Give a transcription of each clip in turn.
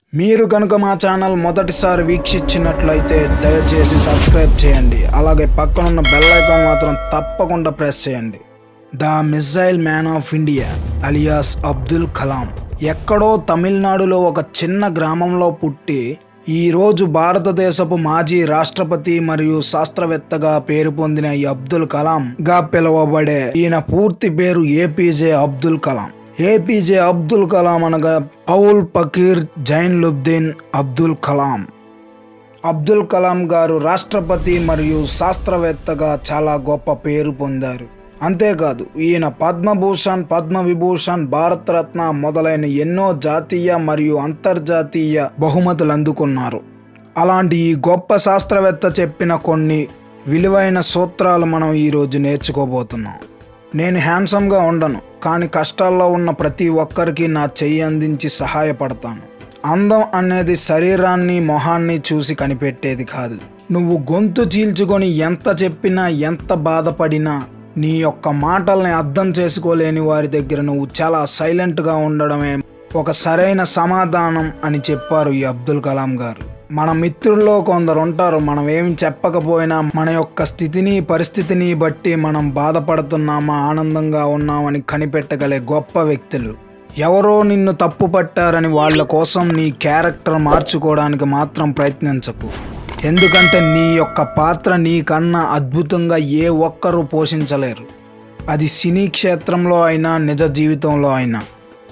మీరు కనుక మా ఛానల్ మొదటిసారి వీక్షించినట్లయితే దయచేసి సబ్స్క్రైబ్ చేయండి అలాగే పక్కనున్న బెల్ ఐకాన్ మాత్రం తప్పకుండా ప్రెస్ చేయండి the missile man of India alias Abdul Kalam ఎక్కడో తమిళనాడులో ఒక చిన్న గ్రామంలో పుట్టి ఈ రోజు భారతదేశపు మాజీ రాష్ట్రపతి మరియు శాస్త్రవేత్తగా పేరు పొందిన ఈ అబ్దుల్ కలాం గా పిలువబడే ఈయన పూర్తి పేరు ఏపీజే అబ్దుల్ కలాం ఏపీజే అబ్దుల్ కలాం అనగా అవుల్ పకీర్ జైన్లుద్దీన్ అబ్దుల్ కలాం అబ్దుల్ కలాం గారు రాష్ట్రపతి మరియు శాస్త్రవేత్తగా చాలా గొప్ప పేరు పొందారు అంతేకాదు ఈయన పద్మభూషణ్ పద్మవిభూషణ్ భారతరత్న మొదలైన ఎన్నో జాతీయ మరియు అంతర్జాతీయ బహుమతులు అందుకున్నారు అలాంటి ఈ గొప్ప శాస్త్రవేత్త చెప్పిన కొన్ని విలువైన సూత్రాలు మనం ఈరోజు నేర్చుకోబోతున్నాం నేను హ్యాండ్సమ్గా ఉండను కానీ కష్టాల్లో ఉన్న ప్రతి ఒక్కరికి నా చెయ్యి అందించి సహాయపడతాను అందం అనేది శరీరాన్ని మొహాన్ని చూసి కనిపెట్టేది కాదు నువ్వు గొంతు చీల్చుకొని ఎంత చెప్పినా ఎంత బాధపడినా నీ యొక్క మాటల్ని అర్థం చేసుకోలేని వారి దగ్గర నువ్వు చాలా సైలెంట్గా ఉండడమే ఒక సరైన సమాధానం అని చెప్పారు ఈ అబ్దుల్ కలాం గారు మన మిత్రుల్లో కొందరు ఉంటారు మనం ఏమి చెప్పకపోయినా మన యొక్క స్థితిని పరిస్థితిని బట్టి మనం బాధపడుతున్నామా ఆనందంగా ఉన్నామని కనిపెట్టగలే గొప్ప వ్యక్తులు ఎవరో నిన్ను తప్పు పట్టారని వాళ్ళ కోసం నీ క్యారెక్టర్ మార్చుకోవడానికి మాత్రం ప్రయత్నించకు ఎందుకంటే నీ యొక్క పాత్ర నీకన్నా అద్భుతంగా ఏ ఒక్కరూ పోషించలేరు అది సినీ క్షేత్రంలో అయినా నిజ జీవితంలో అయినా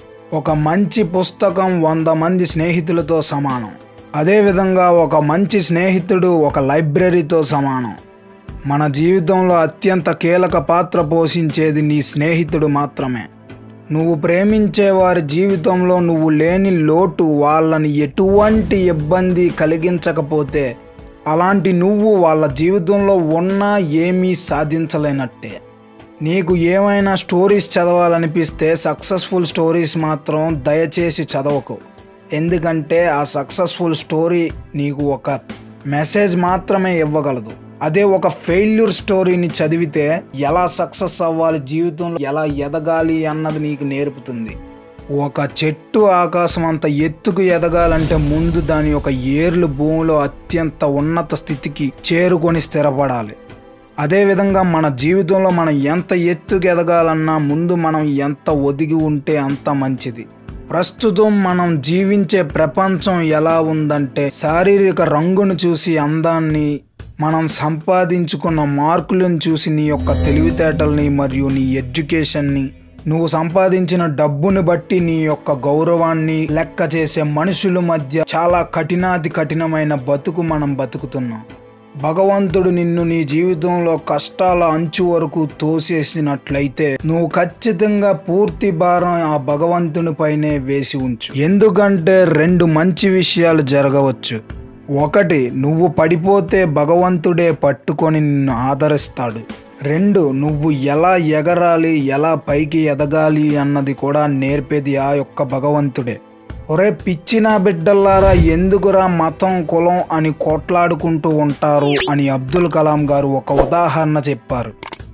ఒక మంచి పుస్తకం వంద మంది స్నేహితులతో సమానం అదేవిధంగా ఒక మంచి స్నేహితుడు ఒక లైబ్రరీతో సమానం మన జీవితంలో అత్యంత కీలక పాత్ర పోషించేది నీ స్నేహితుడు మాత్రమే నువ్వు ప్రేమించే వారి జీవితంలో నువ్వు లేని లోటు వాళ్ళని ఎటువంటి ఇబ్బంది కలిగించకపోతే అలాంటి నువ్వు వాళ్ళ జీవితంలో ఉన్నా ఏమీ సాధించలేనట్టే నీకు ఏమైనా స్టోరీస్ చదవాలనిపిస్తే సక్సెస్ఫుల్ స్టోరీస్ మాత్రం దయచేసి చదవకు ఎందుకంటే ఆ సక్సెస్ఫుల్ స్టోరీ నీకు ఒక మెసేజ్ మాత్రమే ఇవ్వగలదు అదే ఒక ఫెయిల్యూర్ స్టోరీని చదివితే ఎలా సక్సెస్ అవ్వాలి జీవితంలో ఎలా ఎదగాలి అన్నది నీకు నేర్పుతుంది ఒక చెట్టు ఆకాశం అంత ఎత్తుకు ఎదగాలంటే ముందు దాని యొక్క ఏర్లు భూమిలో అత్యంత ఉన్నత స్థితికి చేరుకొని స్థిరపడాలి అదేవిధంగా మన జీవితంలో మనం ఎంత ఎత్తుకు ఎదగాలన్నా ముందు మనం ఎంత ఒదిగి ఉంటే అంత మంచిది ప్రస్తుతం మనం జీవించే ప్రపంచం ఎలా ఉందంటే శారీరక రంగును చూసి అందాన్ని మనం సంపాదించుకున్న మార్కులను చూసి నీ యొక్క తెలివితేటల్ని మరియు నీ ఎడ్యుకేషన్ని నువ్వు సంపాదించిన డబ్బుని బట్టి నీ యొక్క గౌరవాన్ని లెక్క చేసే మనుషుల మధ్య చాలా కఠినాతి కఠినమైన బతుకు మనం బతుకుతున్నాం భగవంతుడు నిన్ను నీ జీవితంలో కష్టాల అంచు వరకు తోసేసినట్లయితే నువ్వు ఖచ్చితంగా పూర్తి భారం ఆ భగవంతుని పైనే వేసి ఉంచు ఎందుకంటే రెండు మంచి విషయాలు జరగవచ్చు ఒకటి నువ్వు పడిపోతే భగవంతుడే పట్టుకొని నిన్ను ఆదరిస్తాడు రెండు నువ్వు ఎలా ఎగరాలి ఎలా పైకి ఎదగాలి అన్నది కూడా నేర్పేది ఆ యొక్క భగవంతుడే ఒరే పిచ్చిన బిడ్డల్లారా ఎందుకురా మతం కులం అని కొట్లాడుకుంటూ ఉంటారు అని అబ్దుల్ కలాం గారు ఒక ఉదాహరణ చెప్పారు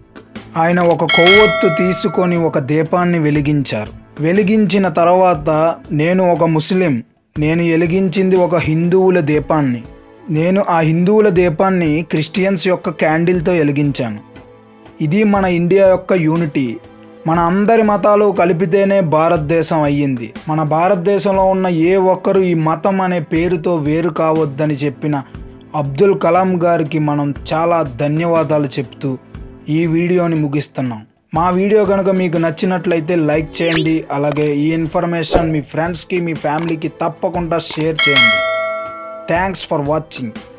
ఆయన ఒక కొవ్వొత్తు తీసుకొని ఒక దీపాన్ని వెలిగించారు వెలిగించిన తర్వాత నేను ఒక ముస్లిం నేను వెలిగించింది ఒక హిందువుల దీపాన్ని నేను ఆ హిందువుల దీపాన్ని క్రిస్టియన్స్ యొక్క క్యాండిల్తో వెలిగించాను ఇది మన ఇండియా యొక్క యూనిటీ మన అందరి మతాలు కలిపితేనే భారతదేశం అయ్యింది మన భారతదేశంలో ఉన్న ఏ ఒక్కరు ఈ మతం అనే పేరుతో వేరు కావద్దని చెప్పిన అబ్దుల్ కలాం గారికి మనం చాలా ధన్యవాదాలు చెప్తూ ఈ వీడియోని ముగిస్తున్నాం మా వీడియో కనుక మీకు నచ్చినట్లయితే లైక్ చేయండి అలాగే ఈ ఇన్ఫర్మేషన్ మీ ఫ్రెండ్స్కి మీ ఫ్యామిలీకి తప్పకుండా షేర్ చేయండి థ్యాంక్స్ ఫర్ వాచింగ్